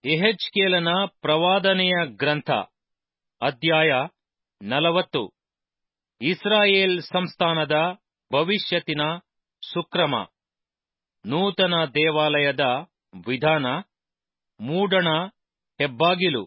ಎಹೆಚ್ಕೇಲನ ಪ್ರವಾದನೆಯ ಗ್ರಂಥ ಅಧ್ಯಾಯ ನಲವತ್ತು ಇಸ್ರಾಯೇಲ್ ಸಂಸ್ಥಾನದ ಭವಿಷ್ಯತ್ತಿನ ಸುಕ್ರಮ ನೂತನ ದೇವಾಲಯದ ವಿಧಾನ ಮೂಡಣ ಹೆಬ್ಬಾಗಿಲು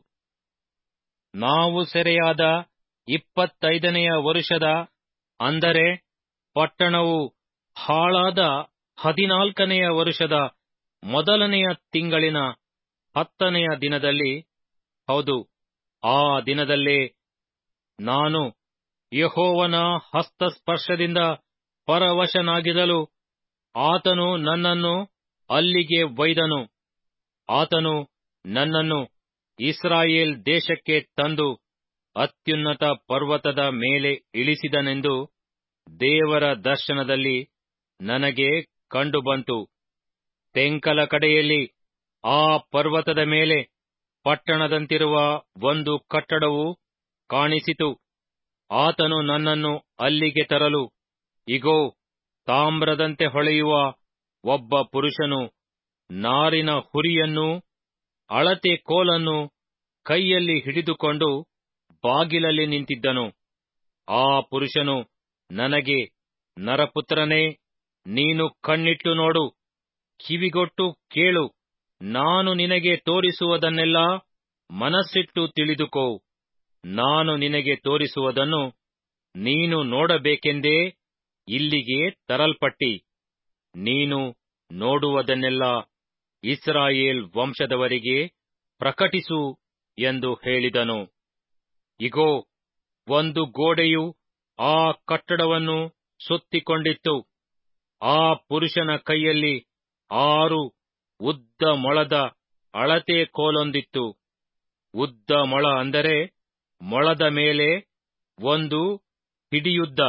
ನಾವು ಸೆರೆಯಾದ ಇಪ್ಪತ್ತೈದನೆಯ ವರುಷದ ಅಂದರೆ ಪಟ್ಟಣವು ಹಾಳಾದ ಹದಿನಾಲ್ಕನೆಯ ವರುಷದ ಮೊದಲನೆಯ ತಿಂಗಳಿನ ಹತ್ತನೆಯ ದಿನದಲ್ಲಿ ಹೌದು ಆ ದಿನದಲ್ಲೇ ನಾನು ಯೆಹೋವನ ಹಸ್ತಸ್ಪರ್ಶದಿಂದ ಪರವಶನಾಗಿರಲು ಆತನು ನನ್ನನ್ನು ಅಲ್ಲಿಗೆ ಒಯ್ದನು ಆತನು ನನ್ನನ್ನು ಇಸ್ರಾಯೇಲ್ ದೇಶಕ್ಕೆ ತಂದು ಅತ್ಯುನ್ನತ ಪರ್ವತದ ಮೇಲೆ ಇಳಿಸಿದನೆಂದು ದೇವರ ದರ್ಶನದಲ್ಲಿ ನನಗೆ ಕಂಡುಬಂತು ತೆಂಕಲ ಕಡೆಯಲ್ಲಿ ಆ ಪರ್ವತದ ಮೇಲೆ ಪಟ್ಟಣದಂತಿರುವ ಒಂದು ಕಟ್ಟಡವು ಕಾಣಿಸಿತು ಆತನು ನನ್ನನ್ನು ಅಲ್ಲಿಗೆ ತರಲು ಇಗೋ ತಾಮ್ರದಂತೆ ಹೊಳೆಯುವ ಒಬ್ಬ ಪುರುಷನು ನಾರಿನ ಹುರಿಯನ್ನೂ ಅಳತೆ ಕೋಲನ್ನು ಕೈಯಲ್ಲಿ ಹಿಡಿದುಕೊಂಡು ಬಾಗಿಲಲ್ಲಿ ನಿಂತಿದ್ದನು ಆ ಪುರುಷನು ನನಗೆ ನರಪುತ್ರನೇ ನೀನು ಕಣ್ಣಿಟ್ಟು ನೋಡು ಕಿವಿಗೊಟ್ಟು ಕೇಳು ನಾನು ನಿನಗೆ ತೋರಿಸುವುದನ್ನೆಲ್ಲ ಮನಸ್ಸಿಟ್ಟು ತಿಳಿದುಕೋ ನಾನು ನಿನಗೆ ತೋರಿಸುವುದನ್ನು ನೀನು ನೋಡಬೇಕೆಂದೇ ಇಲ್ಲಿಗೆ ತರಲ್ಪಟ್ಟಿ ನೀನು ನೋಡುವುದನ್ನೆಲ್ಲ ಇಸ್ರಾಯೇಲ್ ವಂಶದವರಿಗೆ ಪ್ರಕಟಿಸು ಎಂದು ಹೇಳಿದನು ಇಗೋ ಒಂದು ಗೋಡೆಯು ಆ ಕಟ್ಟಡವನ್ನು ಸುತ್ತಿಕೊಂಡಿತ್ತು ಆ ಪುರುಷನ ಕೈಯಲ್ಲಿ ಆರು ಉದ್ದ ಮೊಳದ ಅಳತೆ ಕೋಲೊಂದಿತ್ತು ಉದ್ದ ಮೊಳ ಅಂದರೆ ಮೊಳದ ಮೇಲೆ ಒಂದು ಹಿಡಿಯುದ್ದ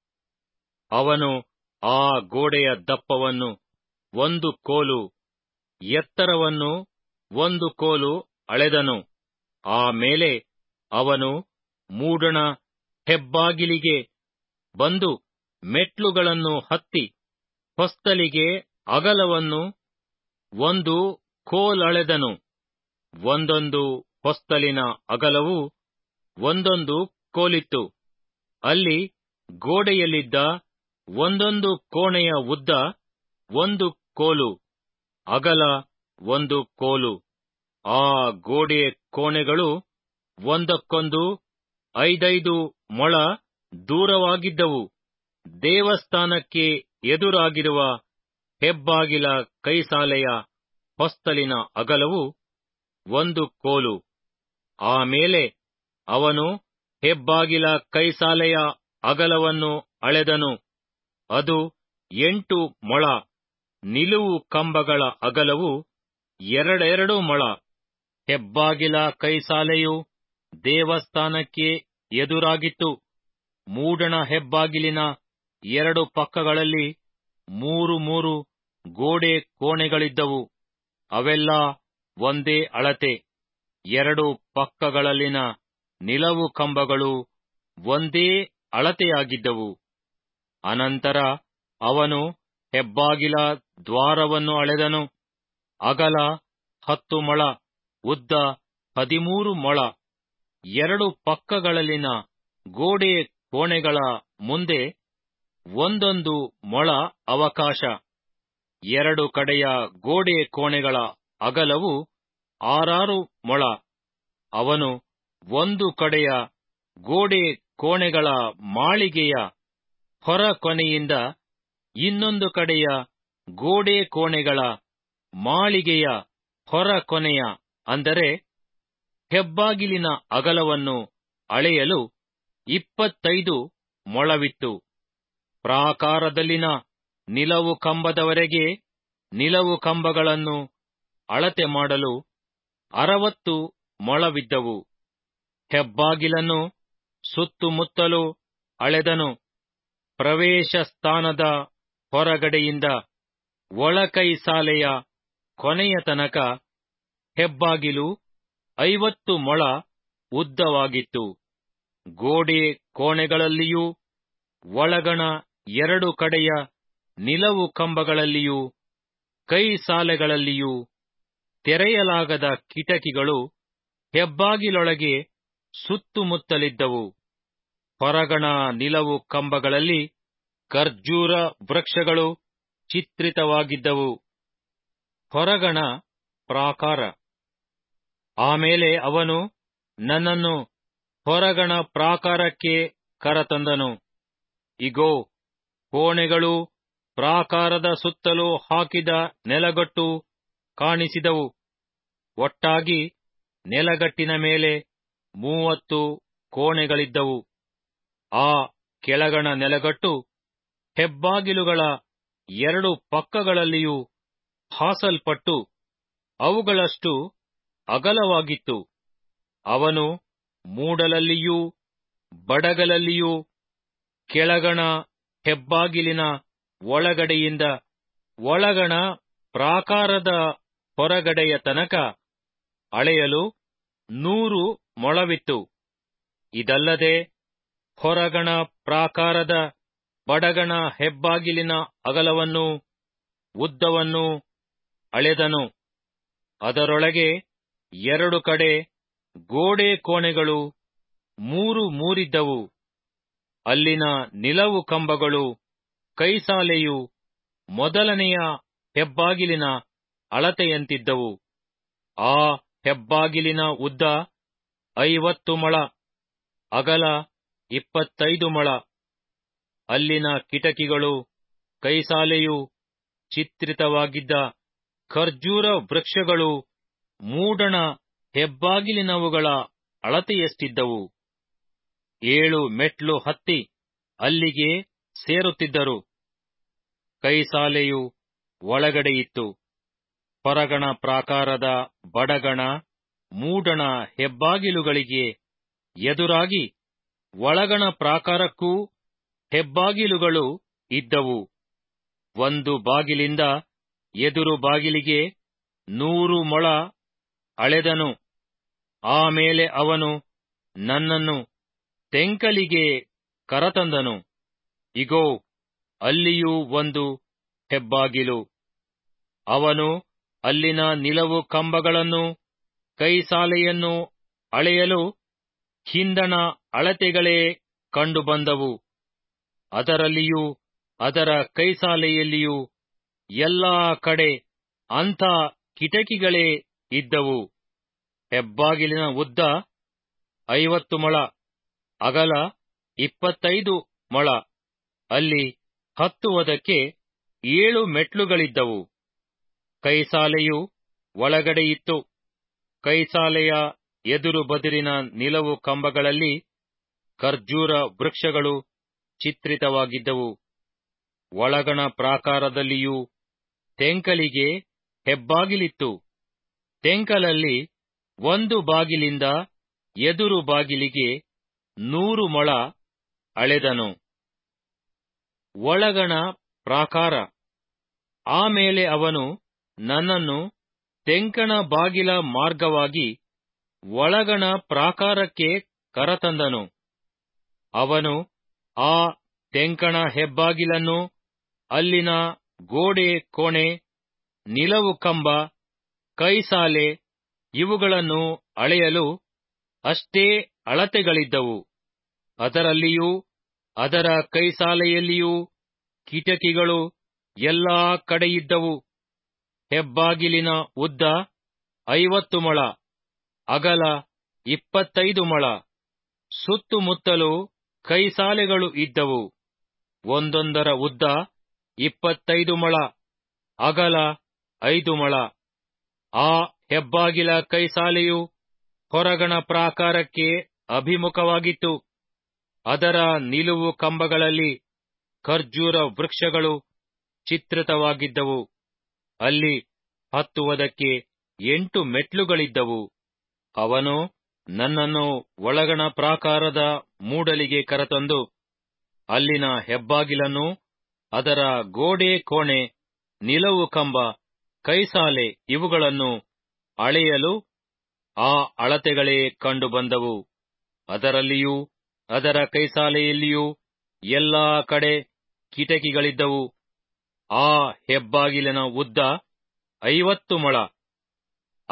ಅವನು ಆ ಗೋಡೆಯ ದಪ್ಪವನ್ನು ಒಂದು ಕೋಲು ಎತ್ತರವನ್ನು ಒಂದು ಕೋಲು ಅಳೆದನು ಆಮೇಲೆ ಅವನು ಮೂಡಣ ಹೆಬ್ಬಾಗಿಲಿಗೆ ಬಂದು ಮೆಟ್ಲುಗಳನ್ನು ಹತ್ತಿ ಹೊಸ್ತಲಿಗೆ ಅಗಲವನ್ನು ಒಂದು ಕೋಲಳೆದನು ಒಂದೊಂದು ಹೊಸ್ತಲಿನ ಅಗಲವು ಒಂದೊಂದು ಕೋಲಿತ್ತು ಅಲ್ಲಿ ಗೋಡೆಯಲ್ಲಿದ್ದ ಒಂದೊಂದು ಕೋಣೆಯ ಉದ್ದ ಒಂದು ಕೋಲು ಅಗಲ ಒಂದು ಕೋಲು ಆ ಗೋಡೆಯ ಕೋಣೆಗಳು ಒಂದಕ್ಕೊಂದು ಐದೈದು ಮೊಳ ದೂರವಾಗಿದ್ದವು ದೇವಸ್ಥಾನಕ್ಕೆ ಎದುರಾಗಿರುವ ಹೆಬ್ಬಾಗಿಲ ಕೈಸಾಲೆಯ ಹೊಸ್ತಲಿನ ಅಗಲವು ಒಂದು ಕೋಲು ಆಮೇಲೆ ಅವನು ಹೆಬ್ಬಾಗಿಲ ಕೈಸಾಲೆಯ ಅಗಲವನ್ನು ಅಳೆದನು ಅದು ಎಂಟು ಮೊಳ ನಿಲುವು ಕಂಬಗಳ ಅಗಲವು ಎರಡೆರಡು ಮೊಳ ಹೆಬ್ಬಾಗಿಲ ಕೈಸಾಲೆಯು ದೇವಸ್ಥಾನಕ್ಕೆ ಎದುರಾಗಿತ್ತು ಮೂಡಣ ಹೆಬ್ಬಾಗಿಲಿನ ಎರಡು ಪಕ್ಕಗಳಲ್ಲಿ ಮೂರು ಮೂರು ಗೋಡೆ ಕೋಣೆಗಳಿದ್ದವು ಅವೆಲ್ಲ ಒಂದೇ ಅಳತೆ ಎರಡು ಪಕ್ಕಗಳಲ್ಲಿನ ನಿಲವು ಕಂಬಗಳು ಒಂದೇ ಅಳತೆಯಾಗಿದ್ದವು ಅನಂತರ ಅವನು ಹೆಬ್ಬಾಗಿಲ ದ್ವಾರವನ್ನು ಅಳೆದನು ಅಗಲ ಹತ್ತು ಮೊಳ ಉದ್ದ ಹದಿಮೂರು ಮೊಳ ಎರಡು ಪಕ್ಕಗಳಲ್ಲಿನ ಗೋಡೆ ಕೋಣೆಗಳ ಮುಂದೆ ಒಂದೊಂದು ಮೊಳ ಅವಕಾಶ ಎರಡು ಕಡೆಯ ಗೋಡೆ ಕೋಣೆಗಳ ಅಗಲವು ಆರಾರು ಮೊಳ ಅವನು ಒಂದು ಕಡೆಯ ಗೋಡೆ ಕೋಣೆಗಳ ಮಾಳಿಗೆಯ ಹೊರ ಕೊನೆಯಿಂದ ಇನ್ನೊಂದು ಕಡೆಯ ಗೋಡೆ ಕೋಣೆಗಳ ಮಾಳಿಗೆಯ ಹೊರ ಕೊನೆಯ ಅಂದರೆ ಹೆಬ್ಬಾಗಿಲಿನ ಅಗಲವನ್ನು ಅಳೆಯಲು ಇಪ್ಪತ್ತೈದು ಮೊಳವಿತ್ತು ಪ್ರಾಕಾರದಲ್ಲಿನ ನಿಲವು ಕಂಬದವರೆಗೆ ನಿಲವು ಕಂಬಗಳನ್ನು ಅಳತೆ ಮಾಡಲು ಅರವತ್ತು ಮೊಳವಿದ್ದವು ಹೆಬ್ಬಾಗಿಲನ್ನು ಸುತ್ತುಮುತ್ತಲೂ ಅಳೆದನು ಪ್ರವೇಶ ಸ್ಥಾನದ ಹೊರಗಡೆಯಿಂದ ಒಳಕೈ ಸಾಲೆಯ ಕೊನೆಯ ತನಕ ಹೆಬ್ಬಾಗಿಲು ಐವತ್ತು ಮೊಳ ಉದ್ದವಾಗಿತ್ತು ಗೋಡೆ ಕೋಣೆಗಳಲ್ಲಿಯೂ ಒಳಗಣ ಎರಡು ಕಡೆಯ ನಿಲವು ಕಂಬಗಳಲ್ಲಿಯೂ ಕೈ ಸಾಲೆಗಳಲ್ಲಿಯೂ ತೆರೆಯಲಾಗದ ಕಿಟಕಿಗಳು ಹೆಬ್ಬಾಗಿಲೊಳಗೆ ಸುತ್ತುಮುತ್ತಲಿದ್ದವು ಹೊರಗಣ ನಿಲವು ಕಂಬಗಳಲ್ಲಿ ಖರ್ಜೂರ ವೃಕ್ಷಗಳು ಚಿತ್ರಿತವಾಗಿದ್ದವು ಹೊರಗಣ ಪ್ರಾಕಾರ ಆಮೇಲೆ ಅವನು ನನ್ನನ್ನು ಹೊರಗಣ ಪ್ರಾಕಾರಕ್ಕೆ ಕರತಂದನು ಇಗೋ ಕೋಣೆಗಳು ಪ್ರಾಕಾರದ ಸುತ್ತಲೂ ಹಾಕಿದ ನೆಲಗಟ್ಟು ಕಾಣಿಸಿದವು ಒಟ್ಟಾಗಿ ನೆಲಗಟ್ಟಿನ ಮೇಲೆ ಮೂವತ್ತು ಕೋಣೆಗಳಿದ್ದವು ಆ ಕೆಳಗಣ ನೆಲಗಟ್ಟು ಹೆಬ್ಬಾಗಿಲುಗಳ ಎರಡು ಪಕ್ಕಗಳಲ್ಲಿಯೂ ಹಾಸಲ್ಪಟ್ಟು ಅವುಗಳಷ್ಟು ಅಗಲವಾಗಿತ್ತು ಅವನು ಮೂಡಲಲ್ಲಿಯೂ ಬಡಗಲಲ್ಲಿಯೂ ಕೆಳಗಣ ಹೆಬ್ಬಾಗಿಲಿನ ಒಳಗಡೆಯಿಂದ ಒಳಗಣ ಪ್ರಾಕಾರದ ಹೊರಗಡೆಯ ತನಕ ಅಳೆಯಲು ನೂರು ಮೊಳವಿತ್ತು ಇದಲ್ಲದೆ ಹೊರಗಣ ಪ್ರಾಕಾರದ ಬಡಗಣ ಹೆಬ್ಬಾಗಿಲಿನ ಅಗಲವನ್ನು ಉದ್ದವನ್ನು ಅಳೆದನು ಅದರೊಳಗೆ ಎರಡು ಕಡೆ ಗೋಡೆ ಕೋಣೆಗಳು ಮೂರು ಮೂರಿದ್ದವು ಅಲ್ಲಿನ ನಿಲವು ಕಂಬಗಳು ಕೈಸಾಲೆಯು ಮೊದಲನೆಯ ಹೆಬ್ಬಾಗಿಲಿನ ಅಳತೆಯಂತಿದ್ದವು ಆ ಹೆಬ್ಬಾಗಿಲಿನ ಉದ್ದ ಐವತ್ತು ಮೊಳ ಅಗಲ ಇಪ್ಪತ್ತೈದು ಮೊಳ ಅಲ್ಲಿನ ಕಿಟಕಿಗಳು ಕೈಸಾಲೆಯು ಚಿತ್ರಿತವಾಗಿದ್ದ ಖರ್ಜೂರ ವೃಕ್ಷಗಳು ಮೂಡಣ ಹೆಬ್ಬಾಗಿಲಿನವುಗಳ ಅಳತೆಯಷ್ಟಿದ್ದವು ಏಳು ಮೆಟ್ಲು ಹತ್ತಿ ಅಲ್ಲಿಗೆ ಸೇರುತ್ತಿದ್ದರು ಕೈಸಾಲೆಯು ಒಳಗಡೆಯಿತ್ತು ಹೊರಗಣ ಪ್ರಾಕಾರದ ಬಡಗಣ ಮೂಡಣ ಹೆಬ್ಬಾಗಿಲುಗಳಿಗೆ ಎದುರಾಗಿ ಒಳಗಣ ಪ್ರಾಕಾರಕ್ಕೂ ಹೆಬ್ಬಾಗಿಲುಗಳು ಇದ್ದವು ಒಂದು ಬಾಗಿಲಿಂದ ಎದುರು ಬಾಗಿಲಿಗೆ ನೂರು ಮೊಳ ಅಳೆದನು ಆಮೇಲೆ ಅವನು ನನ್ನನ್ನು ತೆಂಕಲಿಗೆ ಕರತಂದನು ಇಗೋ ಅಲ್ಲಿಯೂ ಒಂದು ಹೆಬ್ಬಾಗಿಲು ಅವನು ಅಲ್ಲಿನ ನಿಲವು ಕಂಬಗಳನ್ನು ಕೈಸಾಲೆಯನ್ನು ಅಳೆಯಲು ಹಿಂದಣ ಅಳತೆಗಳೇ ಕಂಡುಬಂದವು ಅದರಲ್ಲಿಯೂ ಅದರ ಕೈಸಾಲೆಯಲ್ಲಿಯೂ ಎಲ್ಲಾ ಕಡೆ ಅಂಥ ಕಿಟಕಿಗಳೇ ಇದ್ದವು ಹೆಬ್ಬಾಗಿಲಿನ ಉದ್ದ ಐವತ್ತು ಮೊಳ ಅಗಲ ಇಪ್ಪತ್ತೈದು ಮೊಳ ಅಲ್ಲಿ ಹತ್ತುವುದಕ್ಕೆ ಏಳು ಮೆಟ್ಲುಗಳಿದ್ದವು ಕೈಸಾಲೆಯು ಒಳಗಡೆಯಿತ್ತು ಕೈಸಾಲೆಯ ಎದುರು ಬದಿರಿನ ನಿಲವು ಕಂಬಗಳಲ್ಲಿ ಖರ್ಜೂರ ವೃಕ್ಷಗಳು ಚಿತ್ರಿತವಾಗಿದ್ದವು ಒಳಗಣ ಪ್ರಾಕಾರದಲ್ಲಿಯೂ ತೆಂಕಲಿಗೆ ಹೆಬ್ಬಾಗಿಲಿತ್ತು ತೆಂಕಲಲ್ಲಿ ಒಂದು ಬಾಗಿಲಿಂದ ಎದುರು ಬಾಗಿಲಿಗೆ ನೂರು ಮೊಳ ಅಳೆದನು ಒಳಗಣ ಪ್ರಾಕಾರ ಆಮೇಲೆ ಅವನು ನನ್ನನ್ನು ತೆಂಕಣ ಬಾಗಿಲ ಮಾರ್ಗವಾಗಿ ಒಳಗಣ ಪ್ರಾಕಾರಕ್ಕೆ ಕರತಂದನು ಅವನು ಆ ತೆಂಕಣ ಹೆಬ್ಬಾಗಿಲನ್ನು ಅಲ್ಲಿನ ಗೋಡೆ ಕೋಣೆ ನಿಲವು ಕಂಬ ಕೈಸಾಲೆ ಇವುಗಳನ್ನು ಅಳೆಯಲು ಅಷ್ಟೇ ಅಳತೆಗಳಿದ್ದವು ಅದರಲ್ಲಿಯೂ ಅದರ ಕೈಸಾಲೆಯಲ್ಲಿಯೂ ಕಿಟಕಿಗಳು ಎಲ್ಲಾ ಕಡೆಯಿದ್ದವು ಹೆಬ್ಬಾಗಿಲಿನ ಉದ್ದ ಐವತ್ತು ಮೊಳ ಅಗಲ ಇಪ್ಪತ್ತೈದು ಮೊಳ ಸುತ್ತುಮುತ್ತಲು ಕೈಸಾಲೆಗಳು ಇದ್ದವು ಒಂದೊಂದರ ಉದ್ದ ಇಪ್ಪತ್ತೈದು ಮೊಳ ಅಗಲ ಐದು ಮೊಳ ಆ ಹೆಬ್ಬಾಗಿಲ ಕೈಸಾಲೆಯು ಹೊರಗಣ ಪ್ರಾಕಾರಕ್ಕೆ ಅಭಿಮುಖವಾಗಿತ್ತು ಅದರ ನಿಲುವು ಕಂಬಗಳಲ್ಲಿ ಖರ್ಜೂರ ವೃಕ್ಷಗಳು ಚಿತ್ರಿತವಾಗಿದ್ದವು ಅಲ್ಲಿ ಹತ್ತುವುದಕ್ಕೆ ಎಂಟು ಮೆಟ್ಲುಗಳಿದ್ದವು ಅವನು ನನ್ನನ್ನು ಒಳಗಣ ಪ್ರಾಕಾರದ ಮೂಡಲಿಗೆ ಕರೆತಂದು ಅಲ್ಲಿನ ಹೆಬ್ಬಾಗಿಲನ್ನು ಅದರ ಗೋಡೆ ಕೋಣೆ ನಿಲವು ಕಂಬ ಕೈಸಾಲೆ ಇವುಗಳನ್ನು ಅಳೆಯಲು ಆ ಅಳತೆಗಳೇ ಕಂಡುಬಂದವು ಅದರಲ್ಲಿಯೂ ಅದರ ಕೈಸಾಲೆಯಲ್ಲಿಯೂ ಎಲ್ಲಾ ಕಡೆ ಕಿಟಕಿಗಳಿದ್ದವು ಆ ಹೆಬ್ಬಾಗಿಲಿನ ಉದ್ದ ಐವತ್ತು ಮೊಳ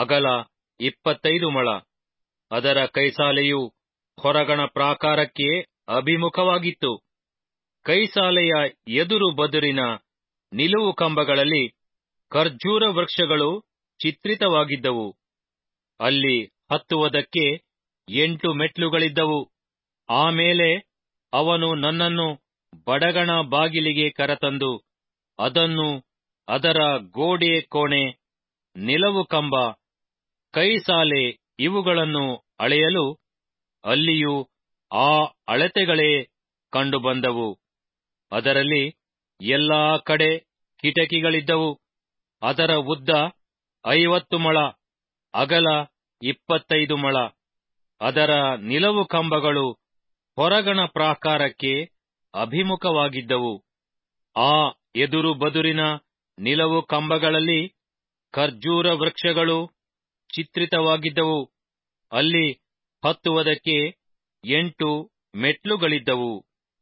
ಅಗಲ ಇಪ್ಪತ್ತೈದು ಮೊಳ ಅದರ ಕೈಸಾಲೆಯು ಹೊರಗಣ ಪ್ರಾಕಾರಕ್ಕೆ ಅಭಿಮುಖವಾಗಿತ್ತು ಕೈಸಾಲೆಯ ಎದುರು ಬದುರಿನ ನಿಲುವು ಕಂಬಗಳಲ್ಲಿ ಖರ್ಜೂರ ವೃಕ್ಷಗಳು ಚಿತ್ರಿತವಾಗಿದ್ದವು ಅಲ್ಲಿ ಹತ್ತುವುದಕ್ಕೆ ಎಂಟು ಮೆಟ್ಲುಗಳಿದ್ದವು ಆಮೇಲೆ ಅವನು ನನ್ನನ್ನು ಬಡಗಣ ಬಾಗಿಲಿಗೆ ಕರೆತಂದು ಅದನ್ನು ಅದರ ಗೋಡೆ ಕೋಣೆ ನಿಲವು ಕಂಬ ಕೈಸಾಲೆ ಇವುಗಳನ್ನು ಅಳೆಯಲು ಅಲ್ಲಿಯೂ ಆ ಅಳತೆಗಳೇ ಕಂಡುಬಂದವು ಅದರಲ್ಲಿ ಎಲ್ಲಾ ಕಡೆ ಕಿಟಕಿಗಳಿದ್ದವು ಅದರ ಉದ್ದ ಐವತ್ತು ಮೊಳ ಅಗಲ ಇಪ್ಪತ್ತೈದು ಮೊಳ ಅದರ ನಿಲವು ಕಂಬಗಳು ಹೊರಗಣ ಪ್ರಾಕಾರಕ್ಕೆ ಅಭಿಮುಖವಾಗಿದ್ದವು ಆ ಎದುರು ಬದುರಿನ ನಿಲವು ಕಂಬಗಳಲ್ಲಿ ಖರ್ಜೂರ ವೃಕ್ಷಗಳು ಚಿತ್ರಿತವಾಗಿದ್ದವು ಅಲ್ಲಿ ಹತ್ತುವುದಕ್ಕೆ ಎಂಟು ಮೆಟ್ಲುಗಳಿದ್ದವು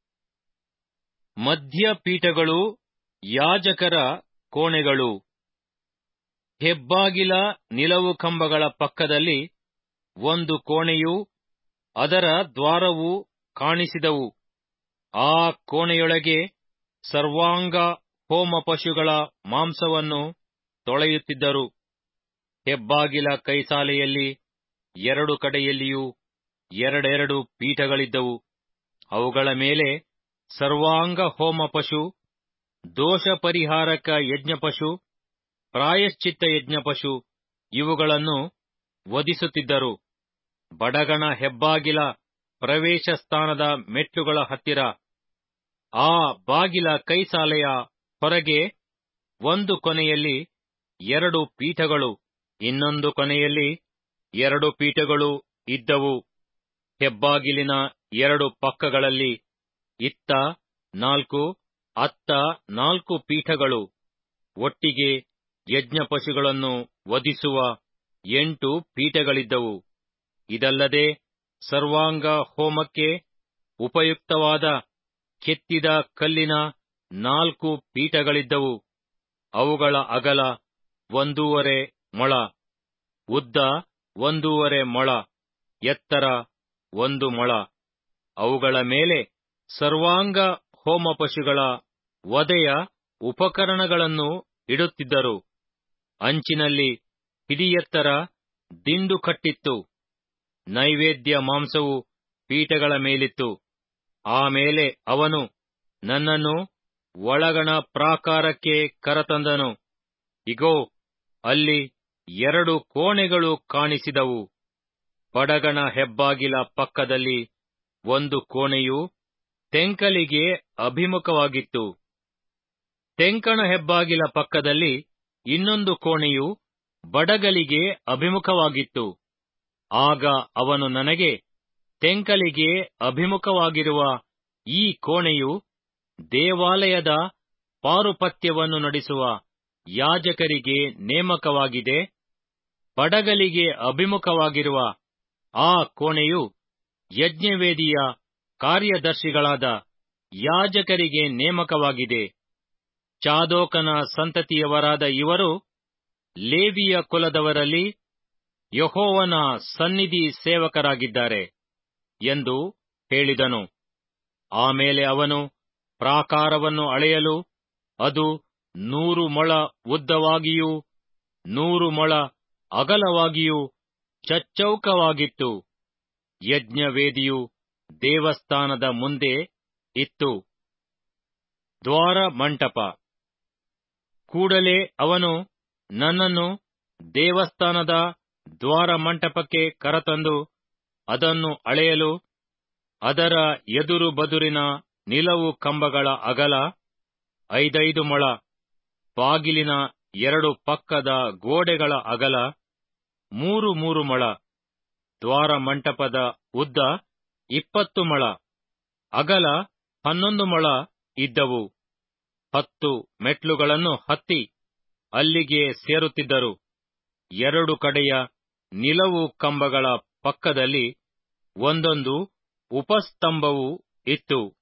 ಮಧ್ಯಪೀಠಗಳು ಯಾಜಕರ ಕೋಣೆಗಳು ಹೆಬ್ಬಾಗಿಲ ನಿಲವು ಕಂಬಗಳ ಪಕ್ಕದಲ್ಲಿ ಒಂದು ಕೋಣೆಯೂ ಅದರ ದ್ವಾರವೂ ಕಾಣಿಸಿದವು ಆ ಕೋಣೆಯೊಳಗೆ ಸರ್ವಾಂಗ ಹೋಮ ಪಶುಗಳ ಮಾಂಸವನ್ನು ತೊಳೆಯುತ್ತಿದ್ದರು ಹೆಬ್ಬಾಗಿಲ ಕೈಸಾಲೆಯಲ್ಲಿ ಎರಡು ಕಡೆಯಲ್ಲಿಯೂ ಎರಡೆರಡು ಪೀಠಗಳಿದ್ದವು ಅವುಗಳ ಮೇಲೆ ಸರ್ವಾಂಗ ಹೋಮ ಪಶು ದೋಷ ಪರಿಹಾರಕ ಯಜ್ಞಪಶು ಪ್ರಾಯಶ್ಚಿತ್ತ ಯಜ್ಞಪಶು ಇವುಗಳನ್ನು ವಧಿಸುತ್ತಿದ್ದರು ಬಡಗಣ ಹೆಬ್ಬಾಗಿಲ ಪ್ರವೇಶ ಸ್ಥಾನದ ಮೆಟ್ಟುಗಳ ಹತ್ತಿರ ಆ ಬಾಗಿಲ ಕೈಸಾಲೆಯ ಹೊರಗೆ ಒಂದು ಕೊನೆಯಲ್ಲಿ ಎರಡು ಪೀಠಗಳು ಇನ್ನೊಂದು ಕೊನೆಯಲ್ಲಿ ಎರಡು ಪೀಠಗಳು ಇದ್ದವು ಹೆಬ್ಬಾಗಿಲಿನ ಎರಡು ಪಕ್ಕಗಳಲ್ಲಿ ಇತ್ತ ನಾಲ್ಕು ಅತ್ತ ನಾಲ್ಕು ಪೀಠಗಳು ಒಟ್ಟಿಗೆ ಯಜ್ಞ ಪಶುಗಳನ್ನು ವಧಿಸುವ ಎಂಟು ಪೀಠಗಳಿದ್ದವು ಇದಲ್ಲದೆ ಸರ್ವಾಂಗ ಹೋಮಕ್ಕೆ ಉಪಯುಕ್ತವಾದ ಕೆತ್ತಿದ ಕಲ್ಲಿನ ನಾಲ್ಕು ಪೀಠಗಳಿದ್ದವು ಅವುಗಳ ಅಗಲ ಒಂದೂವರೆ ಮೊಳ ಉದ್ದ ಒಂದೂವರೆ ಮೊಳ ಎತ್ತರ ಒಂದು ಮೊಳ ಅವುಗಳ ಮೇಲೆ ಸರ್ವಾಂಗ ಹೋಮ ಪಶುಗಳ ವಧೆಯ ಉಪಕರಣಗಳನ್ನು ಇಡುತ್ತಿದ್ದರು ಅಂಚಿನಲ್ಲಿ ಹಿಡಿಯೆತ್ತರ ದಿಂಡು ಕಟ್ಟಿತ್ತು ನೈವೇದ್ಯ ಮಾಂಸವು ಪೀಠಗಳ ಮೇಲಿತ್ತು ಆಮೇಲೆ ಅವನು ನನ್ನನ್ನು ಒಳಗಣ ಪ್ರಾಕಾರಕ್ಕೆ ಕರತಂದನು ಇಗೋ ಅಲ್ಲಿ ಎರಡು ಕೋಣೆಗಳು ಕಾಣಿಸಿದವು ಬಡಗಣ ಹೆಬ್ಬಾಗಿಲ ಪಕ್ಕದಲ್ಲಿ ಒಂದು ಕೋಣೆಯು ತೆಂಕಲಿಗೆ ಅಭಿಮುಖವಾಗಿತ್ತು ತೆಂಕಣ ಹೆಬ್ಬಾಗಿಲ ಪಕ್ಕದಲ್ಲಿ ಇನ್ನೊಂದು ಕೋಣೆಯು ಬಡಗಲಿಗೆ ಅಭಿಮುಖವಾಗಿತ್ತು ಆಗ ಅವನು ನನಗೆ ತೆಂಕಲಿಗೆ ಅಭಿಮುಖವಾಗಿರುವ ಈ ಕೋಣೆಯು ದೇವಾಲಯದ ಪಾರುಪತ್ಯವನ್ನು ನಡೆಸುವ ಯಾಜಕರಿಗೆ ನೇಮಕವಾಗಿದೆ ಬಡಗಲಿಗೆ ಅಭಿಮುಖವಾಗಿರುವ ಆ ಕೋಣೆಯು ಯಜ್ಞವೇದಿಯ ಕಾರ್ಯದರ್ಶಿಗಳಾದ ಯಾಜಕರಿಗೆ ನೇಮಕವಾಗಿದೆ ಚಾದೋಕನ ಸಂತತಿಯವರಾದ ಇವರು ಲೇವಿಯ ಕುಲದವರಲ್ಲಿ ಯಹೋವನ ಸನ್ನಿಧಿ ಸೇವಕರಾಗಿದ್ದಾರೆ ಎಂದು ಹೇಳಿದನು ಆಮೇಲೆ ಅವನು ಪ್ರಾಕಾರವನ್ನು ಅಳೆಯಲು ಅದು ನೂರು ಮೊಳ ಉದ್ದವಾಗಿಯೂ ನೂರು ಮೊಳ ಅಗಲವಾಗಿಯೂ ಚಚ್ಚೌಕವಾಗಿತ್ತು ಯಜ್ಞವೇದಿಯು ದೇವಸ್ಥಾನದ ಮುಂದೆ ಇತ್ತು ದ್ವಾರ ಮಂಟಪ ಕೂಡಲೇ ಅವನು ನನ್ನನ್ನು ದೇವಸ್ಥಾನದ ದ್ವಾರ ಮಂಟಪಕ್ಕೆ ಕರತಂದು ಅದನ್ನು ಅಳೆಯಲು ಅದರ ಎದುರು ಬದುರಿನ ನಿಲವು ಕಂಬಗಳ ಅಗಲ ಐದೈದು ಮೊಳ ಬಾಗಿಲಿನ ಎರಡು ಪಕ್ಕದ ಗೋಡೆಗಳ ಅಗಲ ಮೂರು ಮೂರು ಮೊಳ ದ್ವಾರ ಮಂಟಪದ ಉದ್ದ ಇಪ್ಪತ್ತು ಮೊಳ ಅಗಲ ಹನ್ನೊಂದು ಮೊಳ ಇದ್ದವು ಹತ್ತು ಮೆಟ್ಲುಗಳನ್ನು ಹತ್ತಿ ಅಲ್ಲಿಗೆ ಸೇರುತ್ತಿದ್ದರು ಎರಡು ಕಡೆಯ ನಿಲವು ಕಂಬಗಳ ಪಕ್ಕದಲ್ಲಿ ಒಂದೊಂದು ಉಪಸ್ತಂಭವೂ ಇತ್ತು